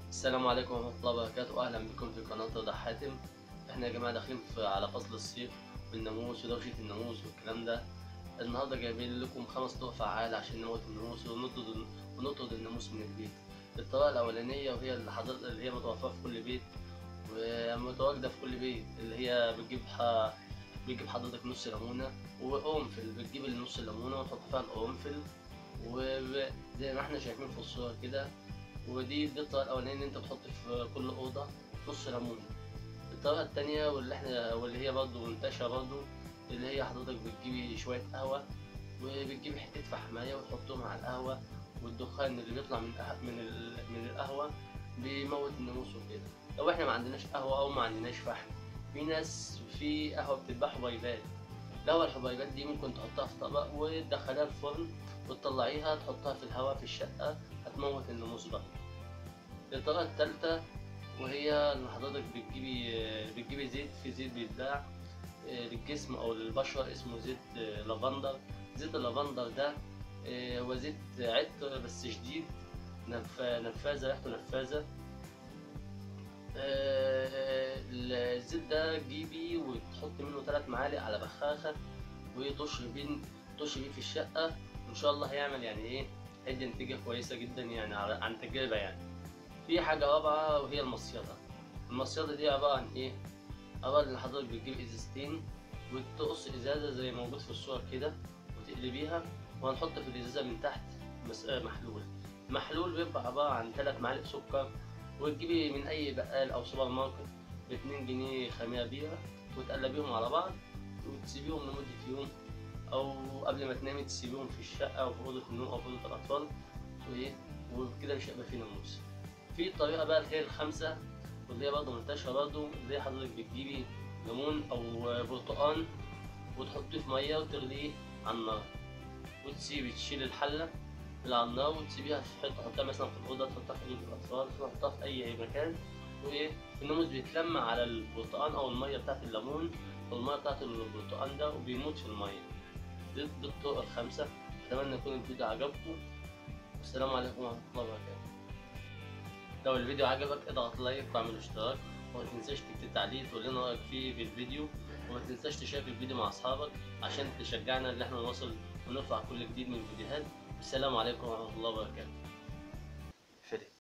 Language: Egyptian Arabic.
السلام عليكم ورحمة الله وبركاته أهلا بكم في قناة رضا حاتم احنا يا جماعة داخلين في على فصل الصيف والناموس ودوشة الناموس والكلام ده النهاردة جايبين لكم خمس طرق فعالة عشان نموت الناموس ونطرد ونطرد الناموس من البيت الطريقة الأولانية وهي اللي حضرتك اللي هي متوفرة في كل بيت ومتواجدة في كل بيت اللي هي بتجيب ح... بتجيب حضرتك نص ليمونة وقرنفل بتجيب النص الليمونة وتحط فيها القرنفل وزي ما احنا شايفين في الصورة كده ودي دي الطريقة الأولانية إن أنت بتحط في كل أوضة نص ليمونة الطريقة التانية واللي احنا واللي هي برضه منتشرة برضه اللي هي حضرتك بتجيبي شوية قهوة وبتجيبي حتة فحماية وتحطهم على القهوة والدخان اللي بيطلع من القه- من ال- من القهوة بيموت الناموس وكده لو احنا ما عندناش قهوة أو ما عندناش فحم في ناس في قهوة بتتباع حبيبات لو الحبيبات دي ممكن تحطها في طبق وتدخلها الفرن وتطلعيها تحطها في الهواء في الشقة هتموت الناموس برضه الطريقة التالتة وهي إن حضرتك بتجيبي بتجيبي زيت في زيت بيتباع آه، للجسم أو للبشرة اسمه زيت آه، لافندر زيت اللافندر ده آه، هو زيت عطر بس شديد نف- نفاذة ريحته نفاذة آه، الزيت ده تجيبي وتحط منه ثلاث معالق على بخاخة وتشرب بيه تشرب بيه في الشقة وإن شاء الله هيعمل يعني إيه هيدي نتيجة كويسة جدا يعني على- عن تجربة يعني في حاجة رابعة وهي المصيدة المصيدة دي عبارة عن إيه؟ عبارة إن حضرتك بتجيب إزازتين وتقص إزازة زي ما موجود في الصورة كده وتقلبيها وهنحط في الإزازة من تحت مس- آه، محلول المحلول بيبقى عبارة عن ثلاث معالق سكر وتجيبي من أي بقال أو سوبر ماركت باتنين جنيه خميرة بيرة وتقلبيهم على بعض وتسيبيهم لمدة يوم أو قبل ما تنامي تسيبيهم في الشقة أو في أوضة النوم أو في أوضة الأطفال وإيه وكده مش هيبقى فيه ناموس في الطريقة بقى اللي هي الخامسة واللي هي برضه منتشرة برضه اللي هي حضرتك بتجيبي ليمون أو برتقان وتحطيه في مية وتغليه على النار وتسيبي تشيل الحلة اللي على النار وتسيبيها في حتة تحطها مثلا في الأوضة تحطها في أوضة الأطفال تحطها في أي مكان وإيه الناموس بيتلم على البرتقان أو المية بتاعت الليمون والمية بتاعت البرتقان ده وبيموت في المية دي دي الطرق الخمسة أتمنى يكون الفيديو عجبكم والسلام عليكم ورحمة الله وبركاته لو الفيديو عجبك اضغط لايك واعمل اشتراك وما تنساش تكتب تعليق تقول لنا رايك فيه في الفيديو وما تنساش تشارك الفيديو مع اصحابك عشان تشجعنا ان احنا نوصل ونرفع كل جديد من الفيديوهات والسلام عليكم ورحمه الله وبركاته